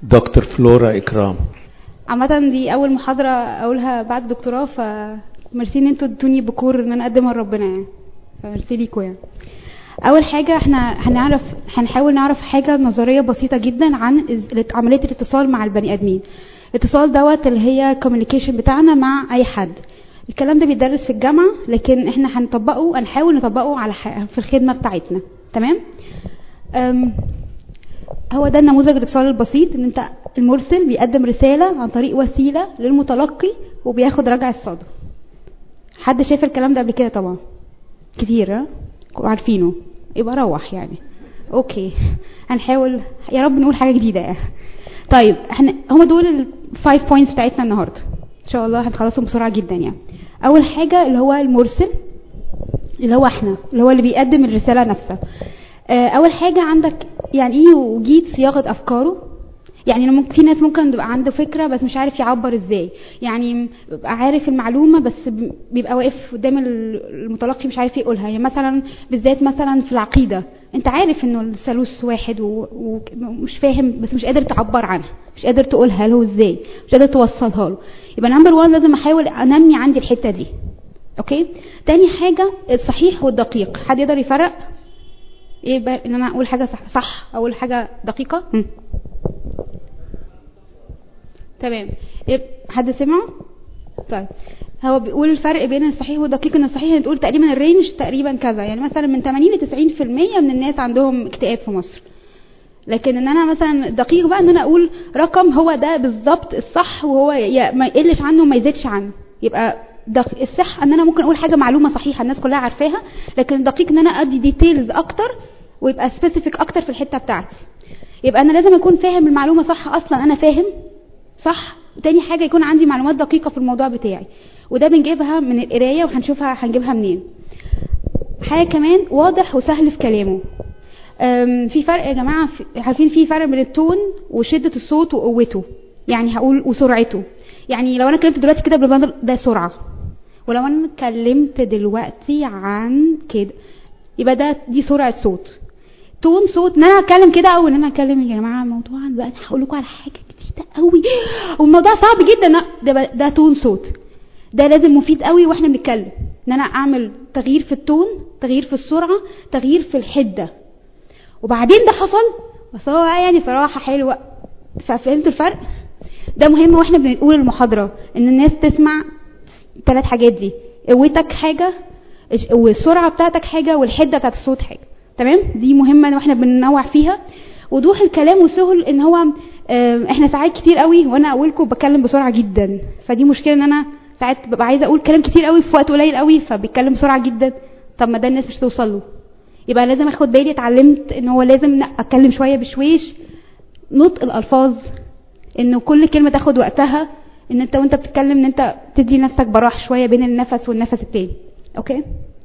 دكتور فلورا إكرام عامة دي أول محاضرة أقولها بعد الدكتوراه فميرسي إن انتوا ادوني بكور إن أنا أقدمها لربنا يعني فميرسي ليكوا يعني أول حاجة احنا هنعرف هنحاول نعرف حاجة نظرية بسيطة جدا عن إز- عملية الاتصال مع البني آدمين الاتصال دوت اللي هي الكوميونيكيشن بتاعنا مع أي حد الكلام ده بيدرس في الجامعة لكن احنا هنطبقه هنحاول نطبقه على ح- في الخدمة بتاعتنا تمام أم، هو ده النموذج الاتصال البسيط ان انت المرسل بيقدم رسالة عن طريق وسيلة للمتلقي وبياخد رجع الصدى حد شايف الكلام ده قبل كده طبعا كتير ها كلوا عارفينه يبقى روح يعني اوكي هنحاول يا رب نقول حاجة جديدة يعني طيب احنا هما دول الفايف بوينتس بتاعتنا النهارده ان شاء الله هنخلصهم بسرعة جدا يعني اول حاجة اللي هو المرسل اللي هو احنا اللي هو اللي بيقدم الرسالة نفسها آه، اول حاجة عندك يعني ايه وجيد صياغة افكاره يعني أنا ممكن في ناس ممكن تبقى عنده فكرة بس مش عارف يعبر ازاي يعني بيبقى عارف المعلومة بس ب- بيبقى واقف قدام ال- المتلقي مش عارف يقولها يعني مثلا بالذات مثلا في العقيدة انت عارف انه الثالوث واحد و- و- ومش فاهم بس مش قادر تعبر عنها مش قادر تقولها له ازاي مش قادر توصلها له يبقى نمبر 1 لازم احاول انمي عندي الحتة دي اوكي تاني حاجة الصحيح والدقيق حد يقدر يفرق ايه بقى ان انا اقول حاجة صح, صح اقول حاجة دقيقة م. تمام إيه حد سمعه طيب هو بيقول الفرق بين الصحيح والدقيق ان الصحيح تقول تقريبا الرينج تقريبا كذا يعني مثلا من 80 ل 90% من الناس عندهم اكتئاب في مصر لكن ان انا مثلا دقيق بقى ان انا اقول رقم هو ده بالظبط الصح وهو يا ما يقلش عنه وما يزيدش عنه يبقى دق... الصح ان انا ممكن اقول حاجه معلومه صحيحه الناس كلها عارفاها لكن الدقيق ان انا ادي ديتيلز اكتر ويبقى سبيسيفيك اكتر في الحته بتاعتي يبقى انا لازم اكون فاهم المعلومه صح اصلا انا فاهم صح وتاني حاجه يكون عندي معلومات دقيقه في الموضوع بتاعي وده بنجيبها من القرايه وهنشوفها هنجيبها منين حاجه كمان واضح وسهل في كلامه أم، في فرق يا جماعه في عارفين في فرق بين التون وشده الصوت وقوته يعني هقول وسرعته يعني لو انا اتكلمت دلوقتي كده بالبندل ده سرعه ولو انا اتكلمت دلوقتي عن كده يبقى ده دي سرعه صوت تون صوت ان انا اتكلم كده او ان انا اتكلم يا جماعه الموضوع بقى انا هقول لكم على حاجه جديده قوي والموضوع صعب جدا لا، ده بقى- ده تون صوت ده لازم مفيد قوي واحنا بنتكلم ان انا اعمل تغيير في التون تغيير في السرعه تغيير في الحده وبعدين ده حصل بس هو يعني صراحه حلوه ففهمتوا الفرق ده مهم واحنا بنقول المحاضره ان الناس تسمع ثلاث حاجات دي قوتك حاجه الش- والسرعه بتاعتك حاجه والحده بتاعت الصوت حاجه تمام دي مهمه واحنا بننوع فيها وضوح الكلام وسهل ان هو آم، احنا ساعات كتير قوي وانا اقولكم بتكلم بسرعه جدا فدي مشكله ان انا ساعات ببقى عايزه اقول كلام كتير قوي في وقت قليل قوي فبيتكلم بسرعه جدا طب ما ده الناس مش توصل له يبقى لازم اخد بالي اتعلمت ان هو لازم لا اتكلم شويه بشويش نطق الالفاظ انه كل كلمه تاخد وقتها ان انت وانت بتتكلم ان انت تدي نفسك براح شويه بين النفس والنفس التاني اوكي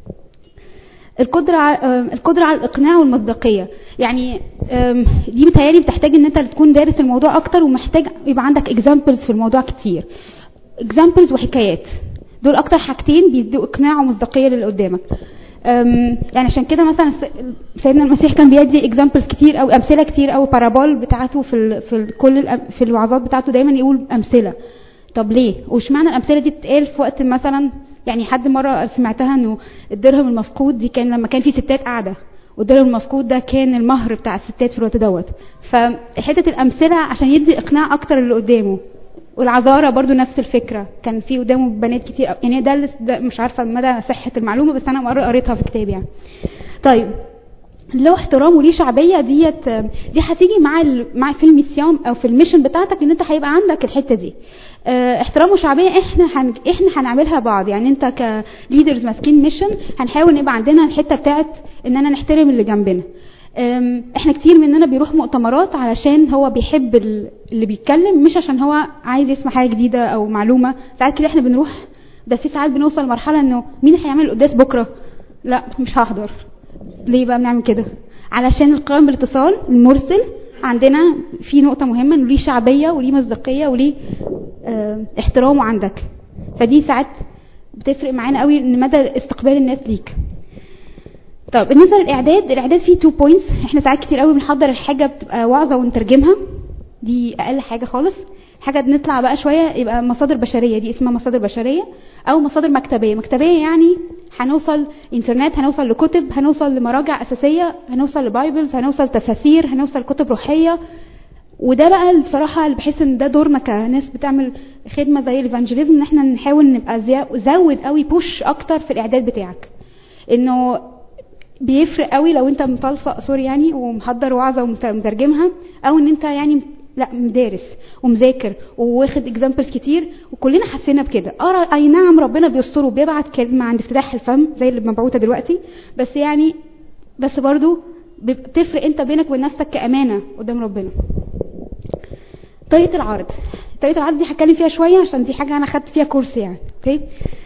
القدرة ع- آم، القدرة على الإقناع والمصداقية يعني آم، دي بتهيألي بتحتاج إن أنت تكون دارس الموضوع أكتر ومحتاج يبقى عندك examples في الموضوع كتير examples وحكايات دول أكتر حاجتين بيدوا إقناع ومصداقية للي قدامك أم، يعني عشان كده مثلا س- سيدنا المسيح كان بيدي examples كتير أو أمثلة كتير أو بارابول بتاعته في ال في ال كل الأم- في الوعظات بتاعته دايما يقول أمثلة طب ليه واشمعنى الامثله دي تتقال في وقت مثلا يعني حد مره سمعتها انه الدرهم المفقود دي كان لما كان في ستات قاعده والدرهم المفقود ده كان المهر بتاع الستات في الوقت دوت فحته الامثله عشان يدي اقناع اكتر اللي قدامه والعذارى برضو نفس الفكره كان في قدامه بنات كتير يعني ده, اللي- ده مش عارفه مدى صحه المعلومه بس انا مره قريتها في كتاب يعني طيب له احترام وليه شعبيه ديت دي هتيجي مع ال... مع في الميسيون او في الميشن بتاعتك ان انت هيبقى عندك الحته دي اه، احترام وشعبيه احنا هن... احنا هنعملها بعض يعني انت كليدرز ماسكين ميشن هنحاول نبقى عندنا الحته بتاعت اننا نحترم اللي جنبنا ام، احنا كتير مننا بيروح مؤتمرات علشان هو بيحب ال- اللي بيتكلم مش عشان هو عايز يسمع حاجه جديده او معلومه ساعات كده احنا بنروح ده في ساعات بنوصل لمرحله انه مين هيعمل القداس بكره لا مش هحضر ليه بقى بنعمل كده علشان القائم بالاتصال المرسل عندنا في نقطة مهمة انه ليه شعبية وليه مصداقية وليه اه احترامه عندك فدي ساعات بتفرق معانا قوي ان مدى استقبال الناس ليك طب بالنسبة للإعداد الإعداد فيه تو بوينتس احنا ساعات كتير قوي بنحضر الحاجة بتبقى وعظة ونترجمها دي اقل حاجه خالص حاجه نطلع بقى شويه يبقى مصادر بشريه دي اسمها مصادر بشريه او مصادر مكتبيه مكتبيه يعني هنوصل انترنت هنوصل لكتب هنوصل لمراجع اساسيه هنوصل لبايبلز هنوصل تفاسير هنوصل كتب روحيه وده بقى بصراحة اللي بحس ان ده دورنا كناس بتعمل خدمة زي الايفانجيليزم ان احنا نحاول نبقى زود قوي بوش اكتر في الاعداد بتاعك انه بيفرق قوي لو انت مطلصق سوري يعني ومحضر وعظة ومترجمها او ان انت يعني لا مدارس ومذاكر وواخد اكزامبلز كتير وكلنا حسينا بكده اه اي نعم ربنا بيستر وبيبعت كلمه عند افتتاح الفم زي اللي مبعوته دلوقتي بس يعني بس برضو بتفرق انت بينك وبين نفسك كامانه قدام ربنا طريقه العرض طريقه العرض دي هتكلم فيها شويه عشان دي حاجه انا خدت فيها كورس يعني اوكي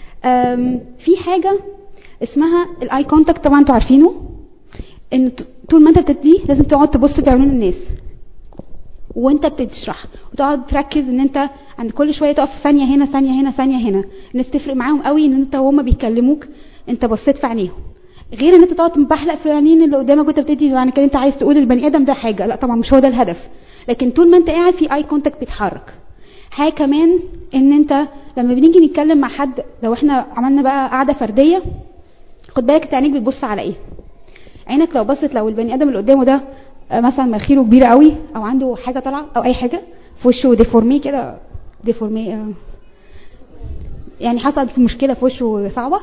في حاجه اسمها الاي كونتاكت طبعا انتوا عارفينه ان طول ما انت بتدي لازم تقعد تبص في عيون الناس وانت بتشرح وتقعد تركز ان انت عند كل شويه تقف ثانيه هنا ثانيه هنا ثانيه هنا الناس تفرق معاهم قوي ان انت وهم بيكلموك انت بصيت في عينيهم غير ان انت تقعد تبحلق في العينين اللي قدامك وانت بتدي يعني كان انت عايز تقول البني ادم ده حاجه لا طبعا مش هو ده الهدف لكن طول ما انت قاعد في اي كونتاكت بيتحرك حاجه كمان ان انت لما بنيجي نتكلم مع حد لو احنا عملنا بقى قعده فرديه خد بالك انت عينيك بتبص على ايه عينك لو بصت لو البني ادم اللي قدامه ده مثلا مناخيره كبيره قوي او عنده حاجه طالعه او اي حاجه في وشه ديفورمي كده ديفورمي يعني حصلت في مشكله في وشه صعبه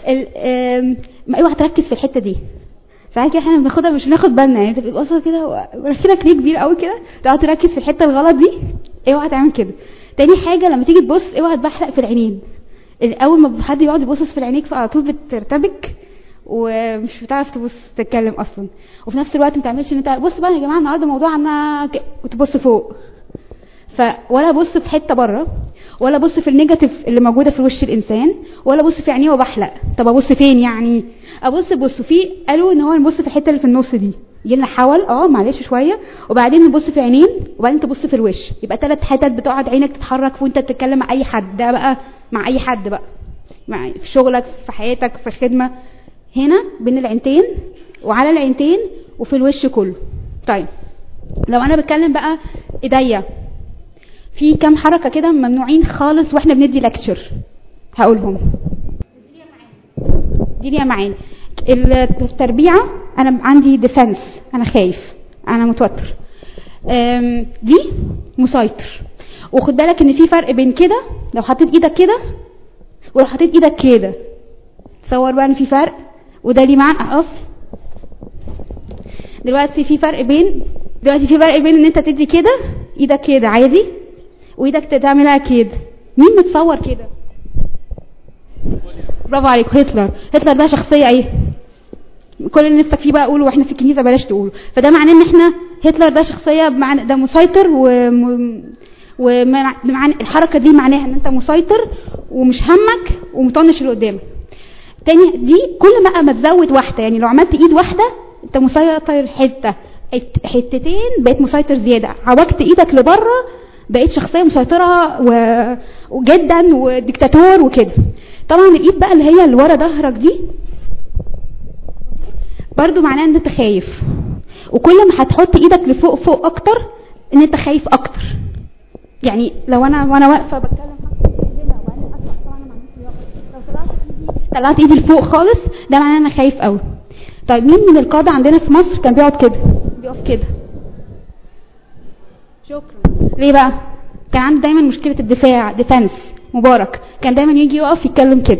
اوعى تركز في الحته دي ساعات كده احنا بناخدها مش بناخد بالنا يعني تبقى باصه كده مناخيرك ليه كبير قوي كده تقعد تركز في الحته الغلط دي اوعى تعمل كده تاني حاجه لما تيجي تبص اوعى تبحلق في العينين اول ما حد يقعد يبص في العينيك فعلى طول بترتبك ومش بتعرف تبص تتكلم اصلا وفي نفس الوقت ما تعملش ان انت بص بقى يا جماعه النهارده موضوع عنا ك... وتبص فوق ف ولا بص في حته بره ولا بص في النيجاتيف اللي موجوده في وش الانسان ولا بص في عينيه وبحلق طب ابص فين يعني ابص بص في قالوا ان هو نبص في الحته اللي في النص دي يجي حول اه معلش شويه وبعدين نبص في عينين وبعدين تبص في الوش يبقى ثلاث حتت بتقعد عينك تتحرك وانت بتتكلم مع اي حد ده بقى مع اي حد بقى مع في شغلك في حياتك في الخدمه هنا بين العينتين وعلى العينتين وفي الوش كله طيب لو انا بتكلم بقى ايديا في كام حركه كده ممنوعين خالص واحنا بندي لكتشر هقولهم دي ليها معاني التربيعه انا عندي ديفنس انا خايف انا متوتر دي مسيطر وخد بالك ان في فرق بين كده لو حطيت ايدك كده ولو حطيت ايدك كده تصور بقى ان في فرق وده ليه معنى اقف دلوقتي في فرق بين دلوقتي في فرق بين ان انت تدي كده ايدك كده عادي وايدك تعملها كده مين متصور كده برافو عليك هتلر هتلر ده شخصيه ايه كل اللي نفسك فيه بقى اقوله واحنا في الكنيسه بلاش تقوله فده معناه ان احنا هتلر ده شخصيه بمعنى ده مسيطر و ومعنى الحركه دي معناها ان انت مسيطر ومش همك ومطنش اللي قدامك تاني دي كل ما ما تزود واحده يعني لو عملت ايد واحده انت مسيطر حته حتتين بقيت مسيطر زياده عوجت ايدك لبره بقيت شخصيه مسيطره و... وجدا وديكتاتور وكده طبعا الايد بقى اللي هي اللي ورا ظهرك دي برضو معناه ان انت خايف وكل ما هتحط ايدك لفوق فوق اكتر ان انت خايف اكتر يعني لو انا وانا واقفه بتكلم طلعت ايدي لفوق خالص ده معناه انا خايف قوي طيب مين من القاده عندنا في مصر كان بيقعد كده بيقف كده شكرا ليه بقى كان عنده دايما مشكله الدفاع ديفنس مبارك كان دايما يجي يقف يتكلم كده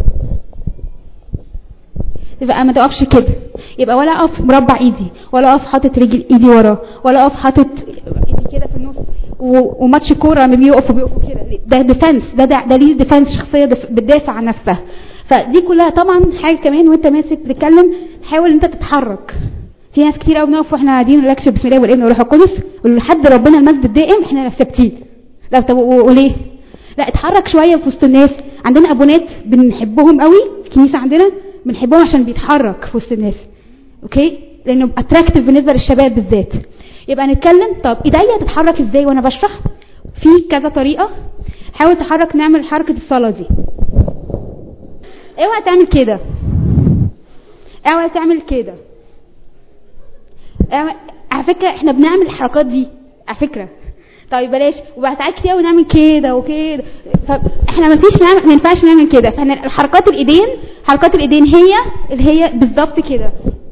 يبقى ما تقفش كده يبقى ولا اقف مربع ايدي ولا اقف حاطط رجل ايدي ورا ولا اقف حاطط ايدي كده في النص وماتش كوره لما بيقفوا بيقفوا كده ده ديفنس ده ده, ده ليه ديفنس شخصيه بتدافع عن نفسها فدي كلها طبعا حاجه كمان وانت ماسك بتتكلم حاول انت تتحرك في ناس كتير قوي بنقف واحنا قاعدين نلكش بسم الله والابن والروح القدس ولحد ربنا المجد الدائم احنا ثابتين لا طب وليه لا اتحرك شويه في وسط الناس عندنا ابونات بنحبهم قوي الكنيسه عندنا بنحبهم عشان بيتحرك في وسط الناس اوكي لانه اتراكتيف بالنسبه للشباب بالذات يبقى نتكلم طب ايديا تتحرك ازاي وانا بشرح في كذا طريقه حاول تحرك نعمل حركه الصلاه دي اوعى تعمل كده اوعى تعمل كده على فكره احنا بنعمل الحركات دي على فكره طيب بلاش وبقى ساعات كتير قوي نعمل كده وكده فاحنا ما فيش نعمل ما ينفعش نعمل كده فاحنا حركات الايدين حركات الايدين هي اللي هي بالظبط كده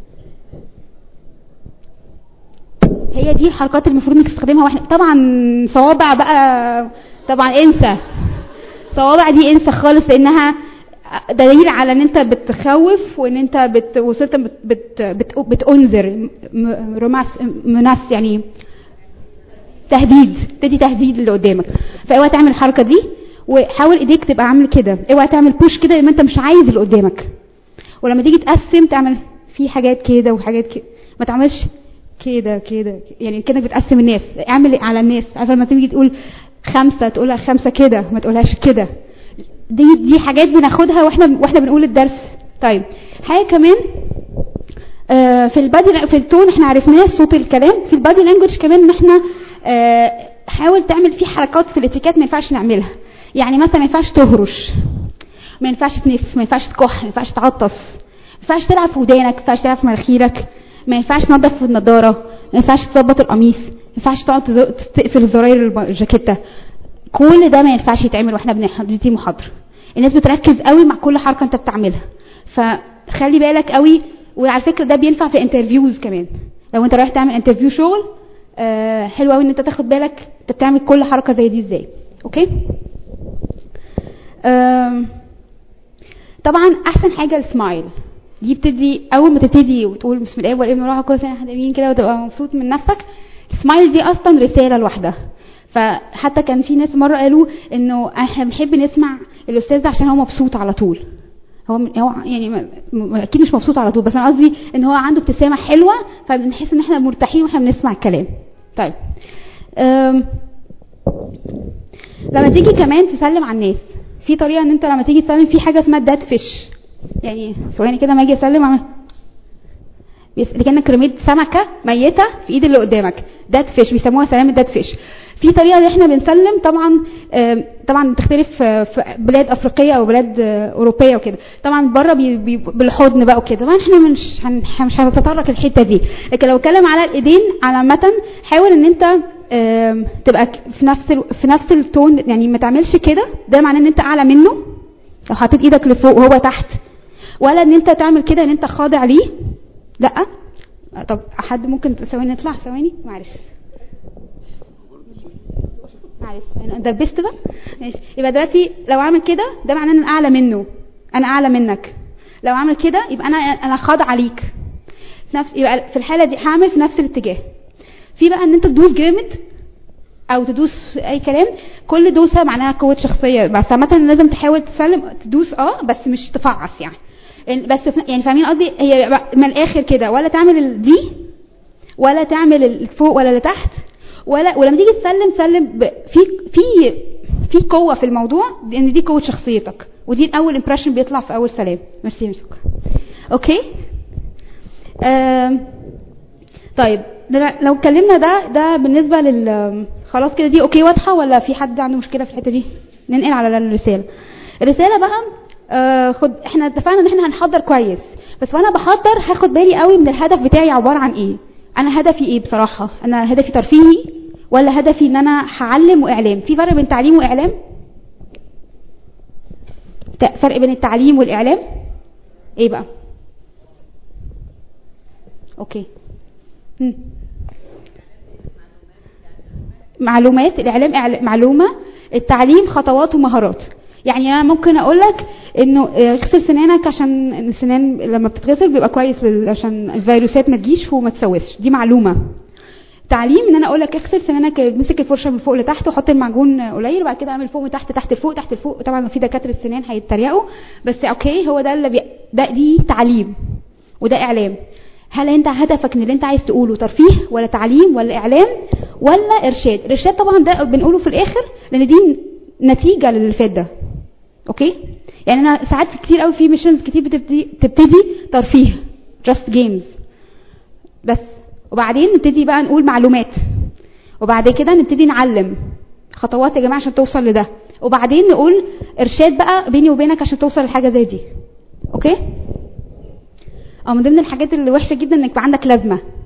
هي دي الحركات اللي المفروض انك تستخدمها واحنا طبعا صوابع بقى طبعا انسى صوابع دي انسى خالص لانها دليل على ان انت بتخوف وان انت بت وصلت بت بت بت بتنذر م- رماس مناس يعني تهديد تدي تهديد اللي قدامك فاوعى تعمل الحركه دي وحاول ايديك تبقى عامل كده اوعى تعمل بوش كده لما انت مش عايز اللي قدامك ولما تيجي تقسم تعمل في حاجات كده وحاجات كده ما تعملش كده كده يعني كانك بتقسم الناس اعمل على الناس عارفه لما تيجي تقول خمسه تقولها خمسه كده ما تقولهاش كده دي دي حاجات بناخدها واحنا واحنا بنقول الدرس طيب حاجه كمان آه، في البادي في التون احنا عرفناه صوت الكلام في البادي لانجوج كمان ان احنا آه، حاول تعمل فيه حركات في الاتيكيت ما ينفعش نعملها يعني مثلا ما ينفعش تهرش ما ينفعش تنف ما ينفعش تكح ما ينفعش تعطس ما ينفعش تلعب في ودانك ما ينفعش تلعب في مناخيرك ما ينفعش تنظف النضاره ما ينفعش تظبط القميص ما ينفعش تقعد تز- تقفل زراير الب- الجاكيته كل ده ما ينفعش يتعمل واحنا بندي محاضره الناس بتركز قوي مع كل حركه انت بتعملها فخلي بالك قوي وعلى فكره ده بينفع في انترفيوز كمان لو انت رايح تعمل انترفيو شغل آه حلو قوي ان انت تاخد بالك انت بتعمل كل حركه زي دي ازاي اوكي آم، طبعا احسن حاجه السمايل دي بتدي اول ما تبتدي وتقول بسم الله والابن والروح القدس احنا حلوين كده وتبقى مبسوط من نفسك السمايل دي اصلا رساله لوحدها فحتى كان في ناس مره قالوا انه احنا بنحب نسمع الاستاذ ده عشان هو مبسوط على طول هو هو يعني م- م- اكيد مش مبسوط على طول بس انا قصدي ان هو عنده ابتسامه حلوه فبنحس ان احنا مرتاحين واحنا بنسمع الكلام طيب أم، لما تيجي كمان تسلم على الناس في طريقه ان انت لما تيجي تسلم في حاجه اسمها دات فيش يعني ثواني كده ما اجي اسلم اعمل بيس- كانك رميت سمكه ميته في ايد اللي قدامك دات فيش بيسموها سلامه دات فيش في طريقه ان احنا بنسلم طبعا آم، طبعا بتختلف في في بلاد افريقيه او بلاد آه، اوروبيه وكده طبعا بره بي بي بالحضن بقى وكده طبعا احنا مش هن- مش هنتطرق الحته دي لكن لو اتكلم على الايدين على حاول ان انت آم، تبقى ك- في نفس ال- في نفس التون يعني ما تعملش كده ده معناه ان انت اعلى منه لو حطيت ايدك لفوق وهو تحت ولا ان انت تعمل كده ان انت خاضع ليه لا طب حد ممكن ثواني نطلع ثواني معلش معلش انا دبست بقى ماشي يبقى دلوقتي لو اعمل كده ده معناه ان انا اعلى منه انا اعلى منك لو اعمل كده يبقى انا انا خاضعه ليك في نفس يبقى في الحاله دي هعمل في نفس الاتجاه في بقى ان انت تدوس جامد او تدوس اي كلام كل دوسه معناها قوه شخصيه بس عامه لازم تحاول تسلم تدوس اه بس مش تفعص يعني يعني بس في- يعني فاهمين قصدي هي بقى من الاخر كده ولا تعمل ال- دي ولا تعمل اللي فوق ولا اللي تحت ولا ولما تيجي تسلم سلم ب... في في في قوه في الموضوع لان دي قوه شخصيتك ودي اول امبريشن بيطلع في اول سلام ميرسي يا سكر اوكي آم. طيب دل- لو اتكلمنا ده ده بالنسبه لل خلاص كده دي اوكي واضحه ولا في حد عنده مشكله في الحته دي ننقل على الرساله الرساله بقى آه خد احنا اتفقنا ان احنا هنحضر كويس بس وانا بحضر هاخد بالي قوي من الهدف بتاعي عباره عن ايه انا هدفي ايه بصراحه انا هدفي ترفيهي ولا هدفي ان انا هعلم واعلام في فرق بين تعليم واعلام ت- فرق بين التعليم والاعلام ايه بقى اوكي هم. معلومات الاعلام إعلا- معلومه التعليم خطوات ومهارات يعني انا ممكن اقول لك انه آه، اغسل سنانك عشان السنان لما بتتغسل بيبقى كويس لل- عشان الفيروسات ما تجيش وما تسوسش دي معلومه تعليم ان انا اقول لك اغسل سنانك امسك الفرشه من فوق لتحت وحط المعجون قليل وبعد كده اعمل فوق وتحت تحت لفوق تحت لفوق طبعا في دكاتره سنان هيتريقوا بس اوكي هو ده اللي بي... ده دي تعليم وده اعلام هل انت هدفك ان اللي انت عايز تقوله ترفيه ولا تعليم ولا اعلام ولا ارشاد الارشاد طبعا ده بنقوله في الاخر لان دي نتيجه للي فات ده اوكي يعني انا ساعات كتير قوي في ميشنز كتير بتبتدي تبتدي ترفيه جاست جيمز بس وبعدين نبتدي بقى نقول معلومات وبعد كده نبتدي نعلم خطوات يا جماعه عشان توصل لده وبعدين نقول ارشاد بقى بيني وبينك عشان توصل لحاجه زي دي اوكي او من ضمن الحاجات اللي وحشه جدا انك يبقى عندك لازمه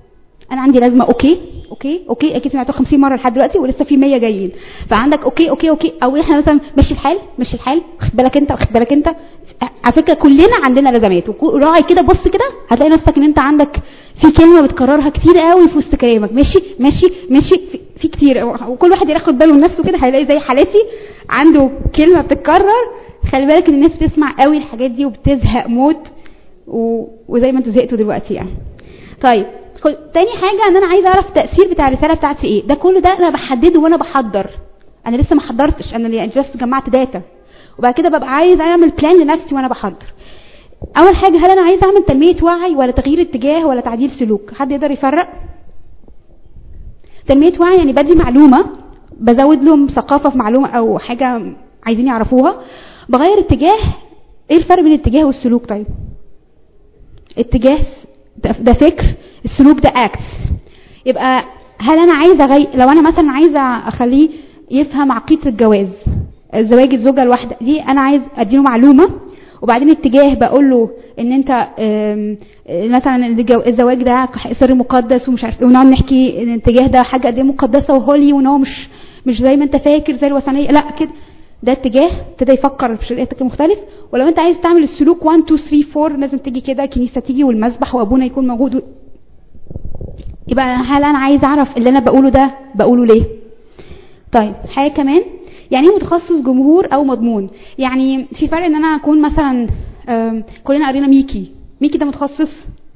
انا عندي لازمه اوكي اوكي اوكي اكيد سمعته 50 مره لحد دلوقتي ولسه في 100 جايين فعندك اوكي اوكي اوكي او احنا مثلا مشي الحال مشي الحال واخد بالك انت واخد بالك انت على فكره كلنا عندنا لازمات راعي كده بص كده هتلاقي نفسك ان انت عندك في كلمه بتكررها كتير قوي في وسط كلامك ماشي ماشي ماشي في, في كتير وكل واحد ياخد باله من نفسه كده هيلاقي زي حالتي عنده كلمه بتتكرر خلي بالك ان الناس بتسمع قوي الحاجات دي وبتزهق موت و... وزي ما انتوا زهقتوا دلوقتي يعني طيب تاني حاجة ان انا عايزة اعرف التأثير بتاع الرسالة بتاعتي ايه ده كل ده انا بحدده وانا بحضر انا لسه ما حضرتش انا يعني جست جمعت داتا وبعد كده ببقى عايز اعمل بلان لنفسي وانا بحضر اول حاجة هل انا عايز اعمل تنمية وعي ولا تغيير اتجاه ولا تعديل سلوك حد يقدر يفرق تنمية وعي يعني بدي معلومة بزود لهم ثقافة في معلومة او حاجة عايزين يعرفوها بغير اتجاه ايه الفرق بين الاتجاه والسلوك طيب اتجاه ده فكر السلوك ده اكت يبقى هل انا عايزه أغي... لو انا مثلا عايزه اخليه يفهم عقيده الجواز الزواج الزوجه الواحده دي انا عايز اديله معلومه وبعدين اتجاه بقول له ان انت مثلا الزواج ده سر مقدس ومش عارف ونقعد نحكي ان الاتجاه ده حاجه قد ايه مقدسه وهولي وان هو مش مش زي ما انت فاكر زي الوثنيه لا كده ده اتجاه ابتدى يفكر في شريعتك المختلف ولو انت عايز تعمل السلوك 1 2 3 4 لازم تيجي كده كنيسه تيجي والمسبح وابونا يكون موجود يبقى هل انا عايز اعرف اللي انا بقوله ده بقوله ليه طيب حاجه كمان يعني ايه متخصص جمهور او مضمون يعني في فرق ان انا اكون مثلا كلنا قرينا ميكي ميكي ده متخصص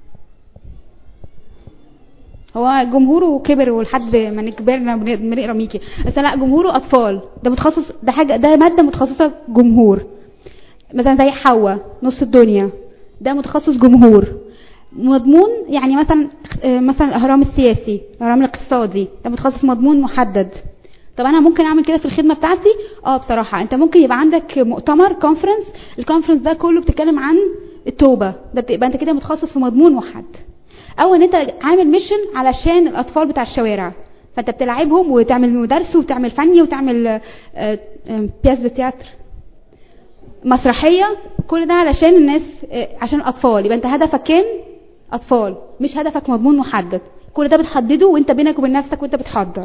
هو جمهوره كبر ولحد ما نكبرنا بنقرا ميكي بس لا جمهوره اطفال ده متخصص ده حاجه ده ماده متخصصه جمهور مثلا زي حواء نص الدنيا ده متخصص جمهور مضمون يعني مثلا مثلا الاهرام السياسي الاهرام الاقتصادي ده متخصص مضمون محدد طب انا ممكن اعمل كده في الخدمه بتاعتي اه بصراحه انت ممكن يبقى عندك مؤتمر كونفرنس الكونفرنس ده كله بتتكلم عن التوبه ده بتبقى انت كده متخصص في مضمون محدد او ان انت عامل ميشن علشان الاطفال بتاع الشوارع فانت بتلعبهم وتعمل درس وتعمل فني وتعمل بياس دو تياتر مسرحيه كل ده علشان الناس عشان الاطفال يبقى انت هدفك كام اطفال مش هدفك مضمون محدد كل ده بتحدده وانت بينك وبين نفسك وانت بتحضر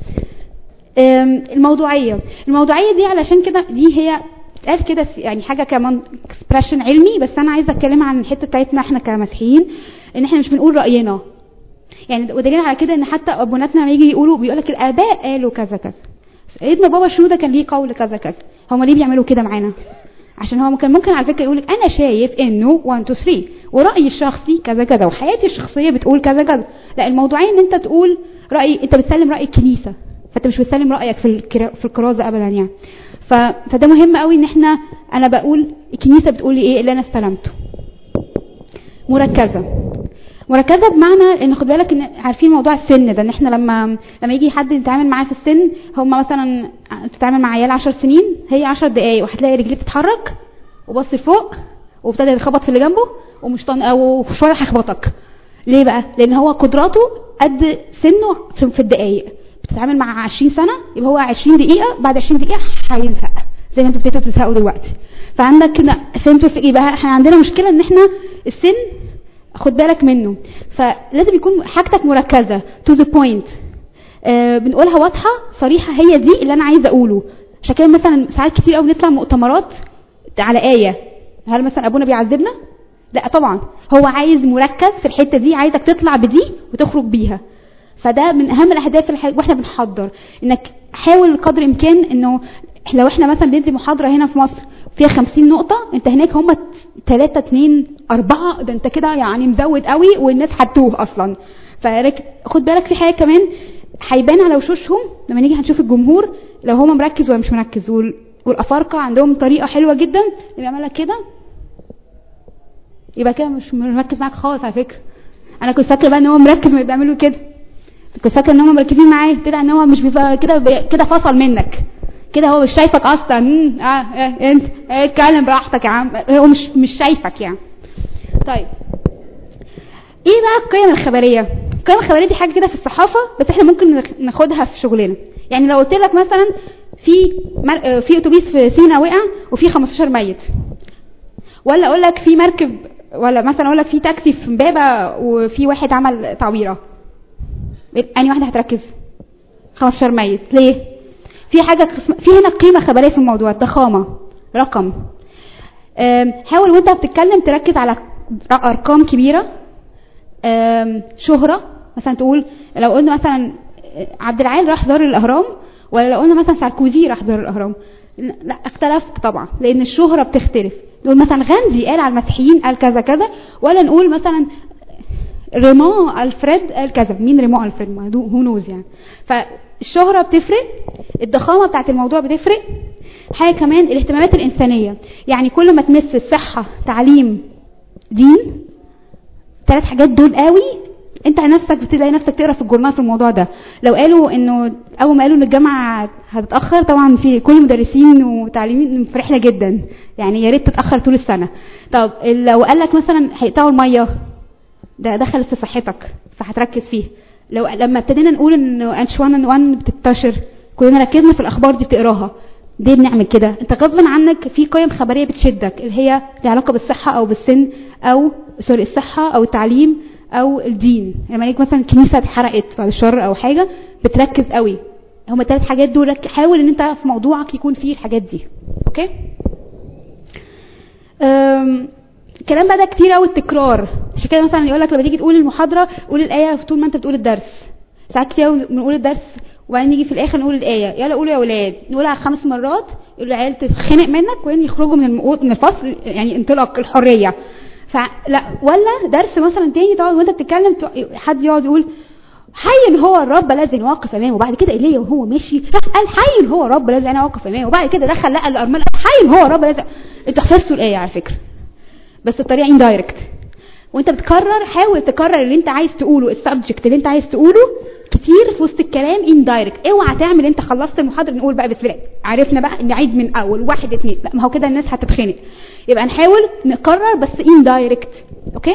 الموضوعيه الموضوعيه دي علشان كده دي هي قال كده يعني حاجه كمان اكسبريشن علمي بس انا عايزه اتكلم عن الحته بتاعتنا احنا كمسيحيين ان احنا مش بنقول راينا يعني ودليل على كده ان حتى ابوناتنا لما يجي يقولوا بيقول لك الاباء قالوا كذا كذا سيدنا بابا شنودة كان ليه قول كذا كذا هم ليه بيعملوا كده معانا عشان هو كان ممكن على فكره يقول لك انا شايف انه 1 2 3 ورايي الشخصي كذا كذا وحياتي الشخصيه بتقول كذا كذا لا الموضوعيه ان انت تقول راي انت بتسلم راي الكنيسه فانت مش بتسلم رايك في في الكرازه ابدا يعني ف... فده مهم قوي ان احنا انا بقول الكنيسه بتقول لي ايه اللي انا استلمته مركزه مركزه بمعنى ان خد بالك ان عارفين موضوع السن ده ان احنا لما لما يجي حد يتعامل معاه في السن هم مثلا تتعامل مع عيال 10 سنين هي 10 دقائق وهتلاقي رجليه بتتحرك وبص لفوق وابتدى يخبط في اللي جنبه ومش طن... او شويه هيخبطك ليه بقى لان هو قدراته قد سنه في الدقائق بتتعامل مع 20 سنه يبقى هو 20 دقيقه بعد 20 دقيقه هيزهق زي ما انتوا ابتديتوا تزهقوا دلوقتي فعندك كده فهمتوا في ايه بقى احنا عندنا مشكله ان احنا السن خد بالك منه فلازم يكون حاجتك مركزه تو ذا بوينت بنقولها واضحه صريحه هي دي اللي انا عايزه اقوله عشان كده مثلا ساعات كتير قوي بنطلع مؤتمرات على ايه هل مثلا ابونا بيعذبنا لا طبعا هو عايز مركز في الحته دي عايزك تطلع بدي وتخرج بيها فده من اهم الاهداف الح... واحنا بنحضر انك حاول قدر الامكان انه لو احنا مثلا بندي محاضره هنا في مصر فيها 50 نقطة انت هناك هم 3 2 4 ده انت كده يعني مزود قوي والناس هتوه اصلا فخد بالك في حاجة كمان هيبان على وشوشهم لما نيجي هنشوف الجمهور لو هو مركز ولا مش مركز وال... والافارقة عندهم طريقة حلوة جدا بيعمل لك كده يبقى كده مش مركز معاك خالص على فكرة انا كنت فاكره بقى ان هو مركز ما بيعملوا كده كنت فاكره ان هم مركزين معاه طلع ان هو مش بيبقى كده بي... كده فصل منك كده هو مش شايفك اصلا اه اه انت اتكلم براحتك يا عم هو مش مش شايفك يعني طيب ايه بقى القيم الخبريه القيم الخبريه دي حاجه كده في الصحافه بس احنا ممكن ناخدها في شغلنا يعني لو قلت لك مثلا في مر... في اتوبيس في سينا وقع وفي 15 ميت ولا اقول لك في مركب ولا مثلا اقول لك في تاكسي في امبابه وفي واحد عمل تعويره اني واحده هتركز 15 ميت ليه في حاجه في هنا قيمه خبريه في الموضوع الضخامه رقم حاول وانت بتتكلم تركز على ارقام كبيره شهره مثلا تقول لو قلنا مثلا عبد العال راح زار الاهرام ولا لو قلنا مثلا ساركوزي راح زار الاهرام لا اختلفت طبعا لان الشهره بتختلف نقول مثلا غاندي قال على المسيحيين قال كذا كذا ولا نقول مثلا ريمون الفريد قال كذا مين ريمون الفريد ما هو نوز يعني فالشهره بتفرق الضخامه بتاعت الموضوع بتفرق حاجه كمان الاهتمامات الانسانيه يعني كل ما تمس الصحه تعليم دين ثلاث حاجات دول قوي انت نفسك بتلاقي نفسك تقرا في الجورنال في الموضوع ده لو قالوا انه اول ما قالوا ان الجامعه هتتاخر طبعا في كل المدرسين وتعليمين فرحنا جدا يعني يا ريت تتاخر طول السنه طب لو قال لك مثلا هيقطعوا الميه ده دخل في صحتك فهتركز فيه لو لما ابتدينا نقول ان اتش 1 ان 1 بتنتشر كلنا ركزنا في الاخبار دي بتقراها ليه بنعمل كده انت غصبا عنك في قيم خبريه بتشدك اللي هي ليها علاقه بالصحه او بالسن او سوري الصحه او التعليم او الدين لما يعني مثلا كنيسه اتحرقت بعد الشر او حاجه بتركز قوي هما الثلاث حاجات دول حاول ان انت في موضوعك يكون فيه الحاجات دي اوكي الكلام بقى ده كتير قوي التكرار عشان كده مثلا يقول لك لما تيجي تقول المحاضره قول الايه طول ما انت بتقول الدرس ساعات كتير بنقول الدرس وبعدين نيجي في الاخر نقول الايه يلا قولوا يا اولاد نقولها خمس مرات يقول العيال تتخنق منك وين يخرجوا من من الفصل يعني انطلاق الحريه فلا ولا درس مثلا تاني تقعد وانت بتتكلم حد يقعد يقول حي هو الرب الذي واقف امامه وبعد كده ايليا وهو ماشي راح قال حي هو الرب الذي انا واقف امامه وبعد كده دخل لقى الارمله حي هو الرب الذي انتوا حفظتوا الايه على فكره بس الطريقه اندايركت وانت بتكرر حاول تكرر اللي انت عايز تقوله السبجكت اللي انت عايز تقوله كتير في وسط الكلام اندايركت اوعى تعمل انت خلصت المحاضره نقول بقى بسم الله عرفنا بقى نعيد من اول واحد اتنين لا ما هو كده الناس هتتخنق يبقى نحاول نكرر بس اندايركت اوكي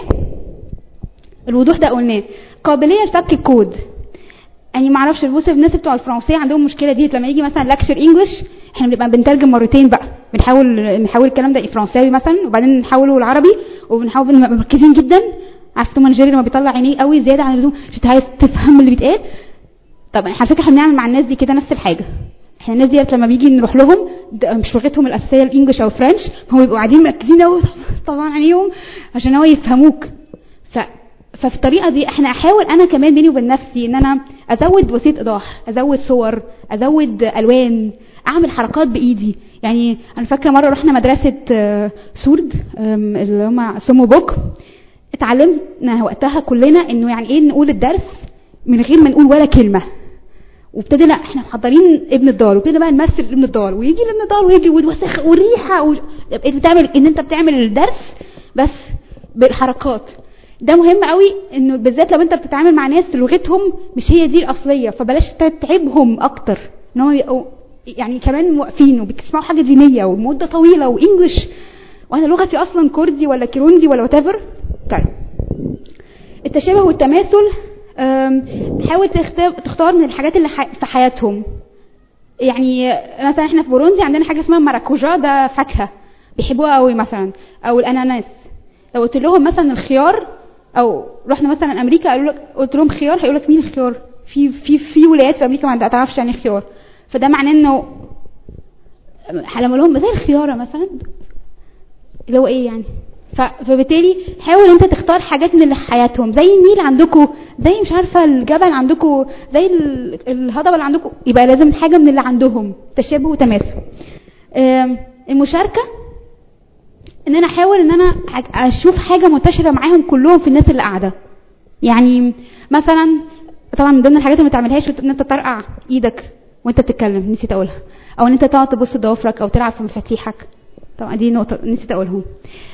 الوضوح ده قلناه قابليه لفك الكود يعني ما اعرفش بص الناس بتوع الفرنسيه عندهم المشكله دي لما يجي مثلا لكشر انجلش احنا بنبقى بنترجم مرتين بقى بنحاول نحاول الكلام ده فرنساوي مثلا وبعدين نحوله العربي وبنحاول نبقى مركزين جدا عارف توم جيري لما بيطلع عينيه قوي زياده عن اللزوم مش عايز تفهم اللي بيتقال طب على فكره احنا بنعمل مع الناس دي كده نفس الحاجه احنا الناس ديت لما بيجي نروح لهم مش لغتهم الاساسيه الانجليش او فرنش هم بيبقوا قاعدين مركزين قوي طبعا عليهم عشان هو يفهموك ف ففي الطريقه دي احنا احاول انا كمان بيني وبين نفسي ان انا ازود وسيله ايضاح ازود صور ازود الوان اعمل حركات بايدي يعني انا فاكره مره رحنا مدرسه سورد اللي هم سمو بوك اتعلمنا وقتها كلنا انه يعني ايه نقول الدرس من غير ما نقول ولا كلمه وابتدينا احنا محضرين ابن الدار وابتدينا بقى نمثل ابن الدار ويجي ابن الدار ويجري ويتوسخ والريحه و... بتعمل ان انت بتعمل الدرس بس بالحركات ده مهم قوي انه بالذات لو انت بتتعامل مع ناس لغتهم مش هي دي الاصليه فبلاش تتعبهم اكتر ان هم يبقوا يعني كمان واقفين وبتسمعوا حاجه دينيه ومده طويله وانجلش وانا لغتي اصلا كردي ولا كيروندي ولا وات طيب التشابه والتماثل حاول تختار من الحاجات اللي في حياتهم يعني مثلا احنا في بوروندي عندنا حاجه اسمها ماراكوجا ده فاكهه بيحبوها قوي مثلا او الاناناس لو قلت لهم مثلا الخيار او رحنا مثلا امريكا قالوا لك قلت لهم خيار هيقول لك مين الخيار في في في ولايات في امريكا ما تعرفش يعني خيار فده معناه انه لما لهم زي الخياره مثلا اللي هو ايه يعني فبالتالي حاول انت تختار حاجات من اللي في حياتهم زي النيل عندكم زي مش عارفه الجبل عندكم زي الهضبه اللي عندكم يبقى لازم حاجه من اللي عندهم تشابه وتماثل المشاركه ان انا احاول ان انا اشوف حاجه منتشره معاهم كلهم في الناس اللي قاعده يعني مثلا طبعا من ضمن الحاجات اللي ما تعملهاش ان انت ترقع ايدك وانت بتتكلم نسيت اقولها او ان انت تقعد تبص ضوافرك او تلعب في مفاتيحك طبعا دي نقطه نسيت اقولهم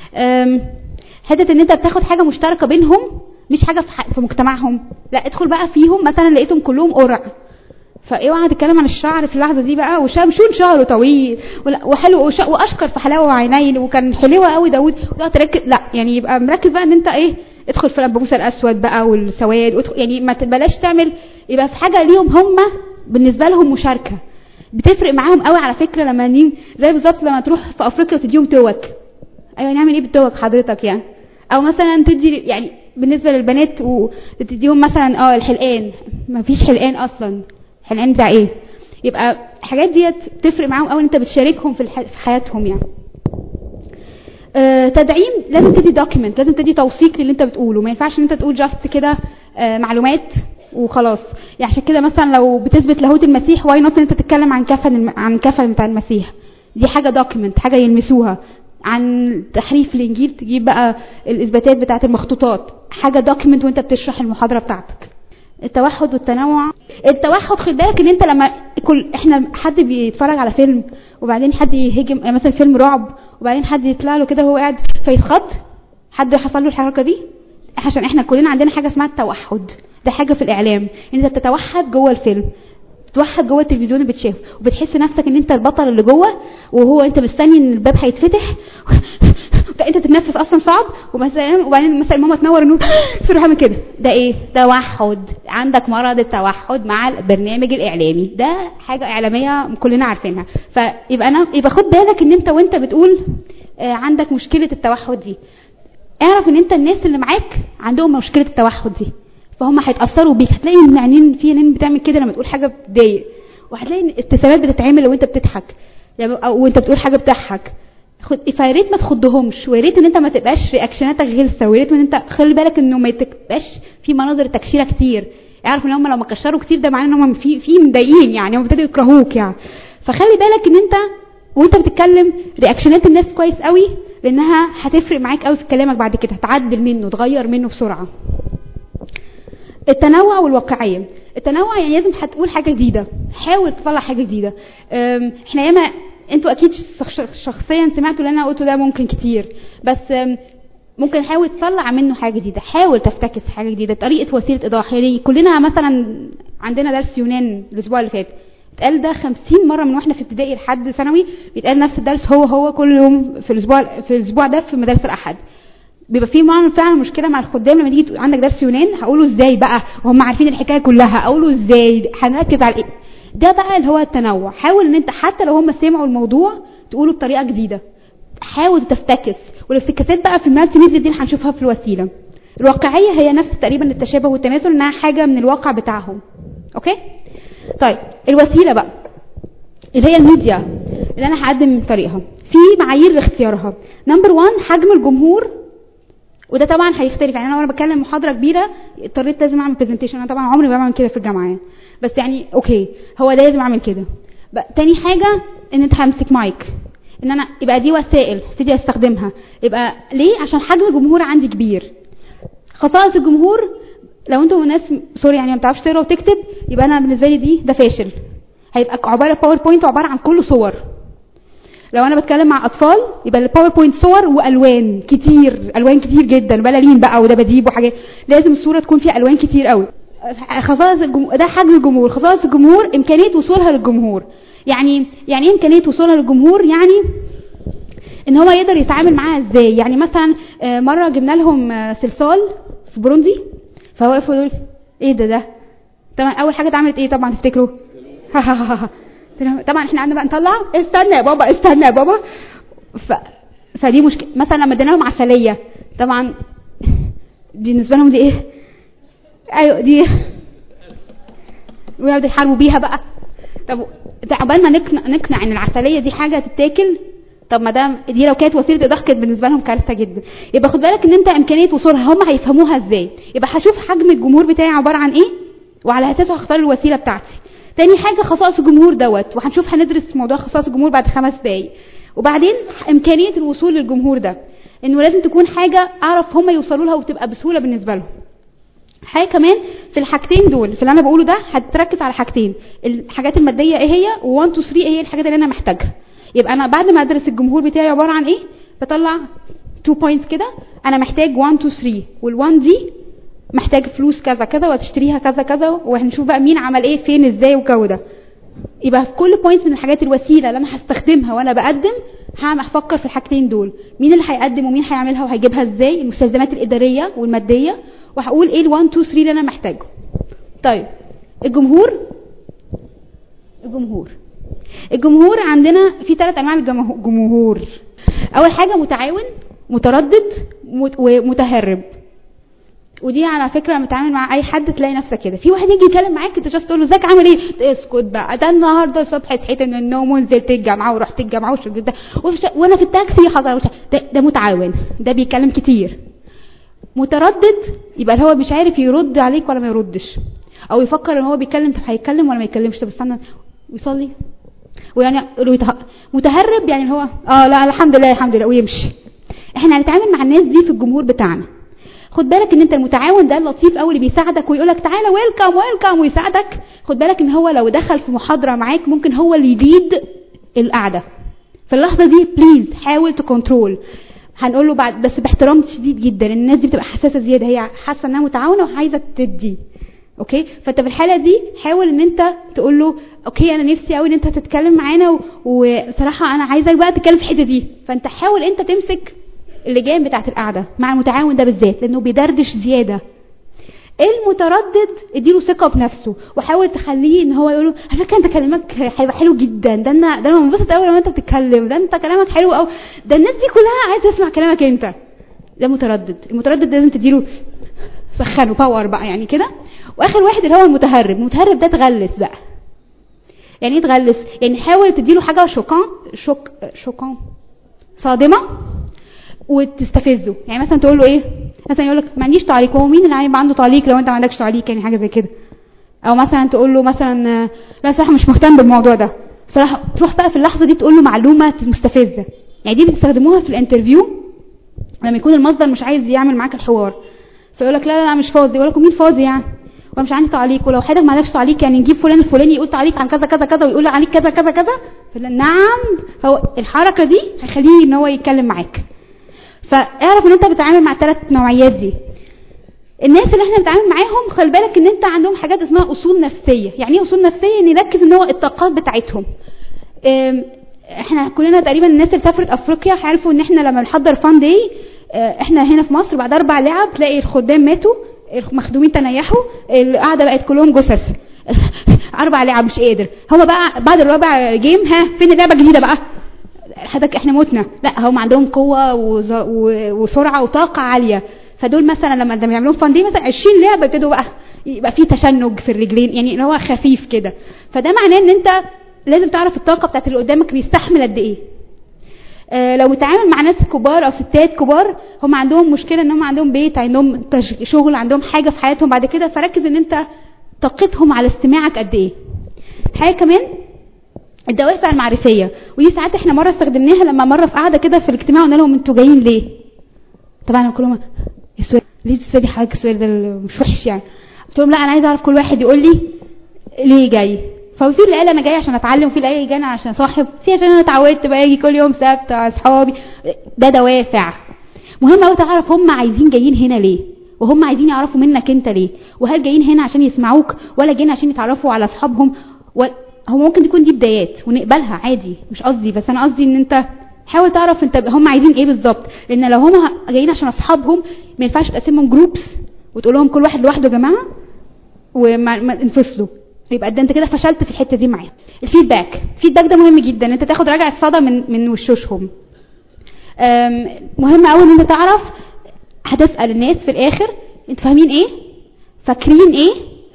حته ان انت بتاخد حاجه مشتركه بينهم مش حاجه في, في مجتمعهم لا ادخل بقى فيهم مثلا لقيتهم كلهم قرع فاوعى تتكلم عن الشعر في اللحظه دي بقى وشاب شون شعره طويل وحلو واشكر في حلاوه وعينين وكان حلوه قوي داوود وتقعد تركز لا يعني يبقى مركز بقى ان انت ايه ادخل في البابوس الاسود بقى والسواد يعني ما تبلاش تعمل يبقى في حاجه ليهم هم بالنسبه لهم مشاركه بتفرق معاهم قوي على فكره لما نيجي زي بالظبط لما تروح في افريقيا وتديهم توك ايوه نعمل ايه بالتوك حضرتك يعني او مثلا تدي يعني بالنسبه للبنات وتديهم مثلا اه الحلقان مفيش حلقان اصلا حلقان بتاع ايه يبقى الحاجات ديت تفرق معاهم قوي انت بتشاركهم في, الح... في حياتهم يعني آه تدعيم لازم تدي دوكيمنت لازم تدي توثيق للي انت بتقوله ما ينفعش ان انت تقول جاست كده آه معلومات وخلاص يعني عشان كده مثلا لو بتثبت لاهوت المسيح واي نوت ان انت تتكلم عن كفن الم... عن كفن بتاع المسيح دي حاجه دوكيمنت حاجه يلمسوها عن تحريف الانجيل تجيب بقى الاثباتات بتاعه المخطوطات حاجه دوكيمنت وانت بتشرح المحاضره بتاعتك التوحد والتنوع التوحد خد بالك ان انت لما كل احنا حد بيتفرج على فيلم وبعدين حد يهجم مثلا فيلم رعب وبعدين حد يطلع له كده وهو قاعد فيتخض حد حصل له الحركه دي عشان احنا كلنا عندنا حاجه اسمها التوحد ده حاجه في الاعلام ان انت بتتوحد جوه الفيلم بتتوحد جوه التلفزيون اللي بتشاف وبتحس نفسك ان انت البطل اللي جوه وهو انت مستني ان الباب هيتفتح انت تتنفس اصلا صعب ومثلا وبعدين مثلا ماما تنور النور تروح عامل كده ده ايه توحد عندك مرض التوحد مع البرنامج الاعلامي ده حاجه اعلاميه كلنا عارفينها فيبقى انا يبقى خد بالك ان انت وانت بتقول آه عندك مشكله التوحد دي اعرف ان انت الناس اللي معاك عندهم مشكله التوحد دي فهم هيتاثروا بيك هتلاقي المعنيين في نين بتعمل كده لما تقول حاجه بتضايق وهتلاقي ابتسامات بتتعمل لو انت بتضحك يعني او وانت بتقول حاجه بتضحك خد فيا ريت ما تخضهمش ويا ريت ان انت ما تبقاش رياكشناتك غلسه ويا ريت ان انت خلي بالك انه ما تبقاش في مناظر تكشيره كتير اعرف ان هم لو ما كشروا كتير ده معناه ان هم في في مضايقين يعني هم ابتدوا يكرهوك يعني فخلي بالك ان انت وانت بتتكلم رياكشنات الناس كويس قوي لانها هتفرق معاك قوي في كلامك بعد كده هتعدل منه تغير منه بسرعه التنوع والواقعيه التنوع يعني لازم هتقول حاجه جديده حاول تطلع حاجه جديده احنا ياما انتوا اكيد شخصيا سمعتوا اللي انا قلته ده ممكن كتير بس ممكن حاول تطلع منه حاجه جديده حاول تفتكس حاجه جديده طريقه وسيله ايضاح يعني كلنا مثلا عندنا درس يونان الاسبوع اللي فات اتقال ده 50 مره من واحنا في ابتدائي لحد ثانوي بيتقال نفس الدرس هو هو كل يوم في الاسبوع في الاسبوع ده في مدارس الاحد بيبقى في معاهم فعلا مشكله مع الخدام لما تيجي عندك درس يونان هقوله ازاي بقى وهم عارفين الحكايه كلها اقوله ازاي هنركز على ايه ده بقى اللي هو التنوع حاول ان انت حتى لو هم سمعوا الموضوع تقوله بطريقه جديده حاول تفتكس والافتكاسات بقى في المالتي ميديا دي هنشوفها في الوسيله الواقعيه هي نفس تقريبا التشابه والتماثل انها حاجه من الواقع بتاعهم اوكي طيب الوسيله بقى اللي هي الميديا اللي انا هقدم من طريقها في معايير لاختيارها نمبر 1 حجم الجمهور وده طبعا هيختلف يعني انا وانا بتكلم محاضره كبيره اضطريت لازم اعمل برزنتيشن انا طبعا عمري ما بعمل كده في الجامعه بس يعني اوكي هو ده لازم اعمل كده تاني حاجه ان انت همسك مايك ان انا يبقى دي وسائل ابتدي استخدمها يبقى ليه عشان حجم الجمهور عندي كبير خصائص الجمهور لو انتم ناس سوري يعني ما بتعرفش تقرا وتكتب يبقى انا بالنسبه لي دي ده فاشل هيبقى عباره باوربوينت عباره عن كل صور لو انا بتكلم مع اطفال يبقى الباوربوينت صور والوان كتير الوان كتير جدا بلالين بقى ودباديب وحاجات لازم الصوره تكون فيها الوان كتير قوي خصائص الجمهور ده حجم الجمهور خصائص الجمهور امكانيه وصولها للجمهور يعني يعني ايه امكانيه وصولها للجمهور يعني ان هو يقدر يتعامل معاها ازاي يعني مثلا مره جبنا لهم صلصال في بروندي فوقفوا يقول ايه ده ده طبعا اول حاجه اتعملت ايه طبعا تفتكروا طبعا احنا قعدنا بقى نطلع استنى يا بابا استنى يا بابا ف... فدي مشكله مثلا لما ادينا لهم عسليه طبعا بالنسبه لهم دي ايه ايوه دي ويقعدوا يحاربوا بيها بقى طب عقبال ما نقنع نقنع ان العسليه دي حاجه تتاكل طب ما دام دي لو كانت وسيله ايضاح كانت بالنسبه لهم كارثه جدا يبقى خد بالك ان انت امكانيه وصولها هم هيفهموها ازاي يبقى هشوف حجم الجمهور بتاعي عباره عن ايه وعلى اساسه هختار الوسيله بتاعتي تاني حاجه خصائص الجمهور دوت وهنشوف هندرس موضوع خصائص الجمهور بعد خمس دقايق وبعدين امكانيه الوصول للجمهور ده انه لازم تكون حاجه اعرف هم يوصلوا لها وتبقى بسهوله بالنسبه لهم حاجه كمان في الحاجتين دول في اللي انا بقوله ده هتركز على حاجتين الحاجات الماديه ايه هي و1 2 3 ايه هي الحاجات اللي انا محتاجها يبقى انا بعد ما ادرس الجمهور بتاعي عباره عن ايه بطلع 2 بوينتس كده انا محتاج 1 2 3 وال1 دي محتاج فلوس كذا كذا وهتشتريها كذا كذا وهنشوف بقى مين عمل ايه فين ازاي والجو ده يبقى في كل بوينت من الحاجات الوسيله اللي انا هستخدمها وانا بقدم هعمل افكر في الحاجتين دول مين اللي هيقدم ومين هيعملها وهيجيبها ازاي المستلزمات الاداريه والماديه وهقول ايه ال1 2 3 اللي انا محتاجه طيب الجمهور الجمهور الجمهور عندنا في ثلاث انواع من الجمهور اول حاجه متعاون متردد ومتهرب ودي على فكره لما تتعامل مع اي حد تلاقي نفسك كده في واحد يجي يتكلم معاك انت جاست تقول له ازيك عامل ايه اسكت بقى ده النهارده الصبح صحيت من النوم ونزلت الجامعه ورحت الجامعه وشربت ده وفش- وانا في التاكسي حصل وش- ده, ده متعاون ده بيتكلم كتير متردد يبقى هو مش عارف يرد عليك ولا ما يردش او يفكر ان هو بيتكلم طب هيتكلم ولا ما يتكلمش طب استنى ويصلي ويعني يته- متهرب يعني اللي هو اه لا الحمد لله الحمد لله ويمشي احنا هنتعامل مع الناس دي في الجمهور بتاعنا خد بالك ان انت المتعاون ده اللطيف قوي اللي بيساعدك ويقول لك تعالى ويلكم ويلكم ويساعدك خد بالك ان هو لو دخل في محاضره معاك ممكن هو اللي يليد القعده في اللحظه دي بليز حاول تكنترول هنقول له بعد بس باحترام شديد جدا الناس دي بتبقى حساسه زياده هي حاسه انها متعاونه وعايزه تدي اوكي فانت في الحاله دي حاول ان انت تقول له اوكي انا نفسي قوي ان انت تتكلم معانا و- وصراحه انا عايزك بقى تتكلم في الحته دي فانت حاول انت تمسك اللجان بتاعت القعده مع المتعاون ده بالذات لانه بيدردش زياده المتردد اديله ثقه بنفسه وحاول تخليه ان هو يقول له على فكره انت كلامك هيبقى حلو جدا ده انا ده انا منبسط قوي لما انت بتتكلم ده انت كلامك حلو قوي ده الناس دي كلها عايزه تسمع كلامك انت ده متردد المتردد ده لازم تديله سخنه باور بقى يعني كده واخر واحد اللي هو المتهرب المتهرب ده تغلس بقى يعني ايه تغلس يعني حاول تديله حاجه شوكان شوك شوكان صادمه وتستفزه يعني مثلا تقول له ايه مثلا يقول لك ما عنديش تعليق هو مين اللي هيبقى عنده تعليق لو انت ما عندكش تعليق يعني حاجه زي كده او مثلا تقول له مثلا آه، لا صراحه مش مهتم بالموضوع ده بصراحه تروح بقى في اللحظه دي تقول له معلومه مستفزه يعني دي بتستخدموها في الانترفيو لما يكون المصدر مش عايز يعمل معاك الحوار فيقول لك لا لا لا مش فاضي يقول لك مين فاضي يعني وانا مش عندي تعليق ولو حضرتك ما عندكش تعليق يعني نجيب فلان الفلاني يقول تعليق عن كذا كذا كذا ويقول عليك كذا كذا كذا فلا نعم فهو الحركه دي هيخليه ان هو يتكلم معاك فاعرف ان انت بتتعامل مع الثلاث نوعيات دي الناس اللي احنا بنتعامل معاهم خلي بالك ان انت عندهم حاجات اسمها اصول نفسيه يعني ايه اصول نفسيه ان يركز ان هو الطاقات بتاعتهم ام، احنا كلنا تقريبا الناس اللي سافرت افريقيا عارفوا ان احنا لما بنحضر فان داي اه، احنا هنا في مصر بعد اربع لعب تلاقي الخدام ماتوا المخدومين تنيحوا القعده بقت كلهم جثث اربع لعب مش قادر هما بقى بعد الرابع جيم ها فين اللعبه الجديده بقى حضرتك احنا متنا لا هم عندهم قوه وز- و- وسرعه وطاقه عاليه فدول مثلا لما لما يعملوا فان دي مثلا 20 لعبه يبتدوا بقى يبقى في تشنج في الرجلين يعني اللي هو خفيف كده فده معناه ان انت لازم تعرف الطاقه بتاعت اللي قدامك بيستحمل قد ايه آه، لو بتعامل مع ناس كبار او ستات كبار هم عندهم مشكله ان هم عندهم بيت عندهم تش- شغل عندهم حاجه في حياتهم بعد كده فركز ان انت طاقتهم على استماعك قد ايه حاجه كمان الدوافع المعرفيه ودي ساعات احنا مره استخدمناها لما مره في قاعده كده في الاجتماع قلنا لهم انتوا جايين ليه طبعا كلهم السؤال ليه تسالي حضرتك السؤال ده مش وحش يعني قلت لهم لا انا عايز اعرف كل واحد يقول لي ليه جاي ففي اللي قال انا جاي عشان اتعلم وفي اللي قال جاي عشان صاحب في عشان انا اتعودت بقى اجي كل يوم سبت مع اصحابي ده دوافع مهم قوي تعرف هم عايزين جايين هنا ليه وهم عايزين يعرفوا منك انت ليه وهل جايين هنا عشان يسمعوك ولا جايين عشان يتعرفوا على اصحابهم و... هو ممكن تكون دي بدايات ونقبلها عادي مش قصدي بس انا قصدي ان انت حاول تعرف انت هم عايزين ايه بالظبط لان لو هم جايين عشان اصحابهم ما ينفعش تقسمهم جروبس وتقول لهم كل واحد لوحده يا جماعه وما ما انفصلوا يبقى ده انت كده فشلت في الحته دي معاهم الفيدباك الفيدباك ده مهم جدا انت تاخد راجع الصدى من من وشوشهم أم، مهم قوي ان انت تعرف هتسال الناس في الاخر انتوا فاهمين ايه فاكرين ايه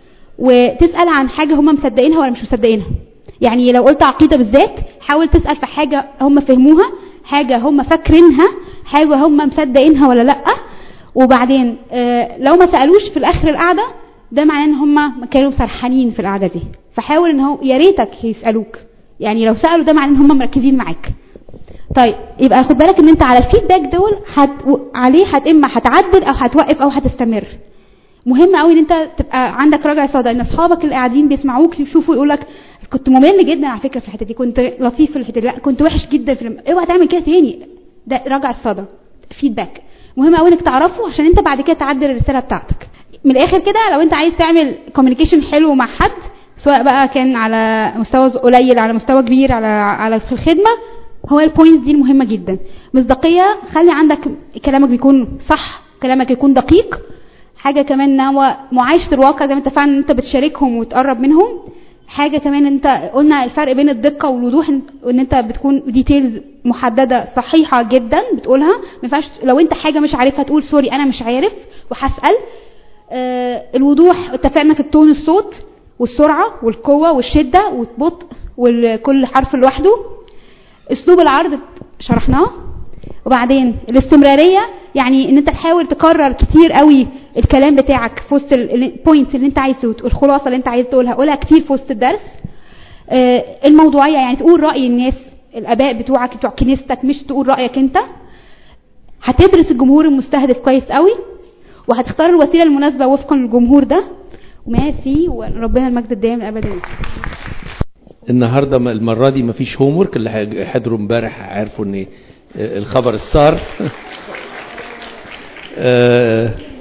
وتسال عن حاجه هم مصدقينها ولا مش مصدقينها يعني لو قلت عقيده بالذات حاول تسال في حاجه هم فهموها حاجه هم فاكرينها حاجه هم مصدقينها ولا لا وبعدين آه، لو ما سالوش في الاخر القعده ده معناه ان هم كانوا سرحانين في القعده دي فحاول ان هو يا ريتك يسالوك يعني لو سالوا ده معناه ان هم مركزين معاك طيب يبقى خد بالك ان انت على الفيدباك دول هت... عليه هت اما هتعدل او هتوقف او هتستمر مهم قوي ان انت تبقى عندك راجع صدى ان اصحابك اللي قاعدين بيسمعوك يشوفوا يقول لك كنت ممل جدا على فكره في الحته دي كنت لطيف في الحته دي لا كنت وحش جدا في الم... اوعى تعمل كده تاني ده راجع الصدى فيدباك مهم قوي انك تعرفه عشان انت بعد كده تعدل الرساله بتاعتك من الاخر كده لو انت عايز تعمل كوميونيكيشن حلو مع حد سواء بقى كان على مستوى قليل على مستوى كبير على على في الخدمه هو البوينتس دي المهمه جدا مصداقيه خلي عندك كلامك بيكون صح كلامك يكون دقيق حاجه كمان ان هو معايشه الواقع زي ما اتفقنا ان انت بتشاركهم وتقرب منهم حاجه كمان انت قلنا الفرق بين الدقه والوضوح ان انت بتكون ديتيلز محدده صحيحه جدا بتقولها ما ينفعش لو انت حاجه مش عارفها تقول سوري انا مش عارف وهسال آه، الوضوح اتفقنا في التون الصوت والسرعة والقوة والشدة والبطء وكل حرف لوحده اسلوب العرض شرحناه وبعدين الاستمرارية يعني ان انت تحاول تكرر كتير قوي الكلام بتاعك في وسط البوينتس اللي انت عايز تقول الخلاصة اللي انت عايز تقولها قولها كتير في وسط الدرس آه، الموضوعية يعني تقول رأي الناس الاباء بتوعك بتوع كنيستك مش تقول رأيك انت هتدرس الجمهور المستهدف كويس قوي وهتختار الوسيلة المناسبة وفقا للجمهور ده وماسي وربنا المجد الدائم الابدي النهارده م- المره دي مفيش هوم ورك اللي ح- حضروا امبارح عرفوا ان آه، الخبر السار آه،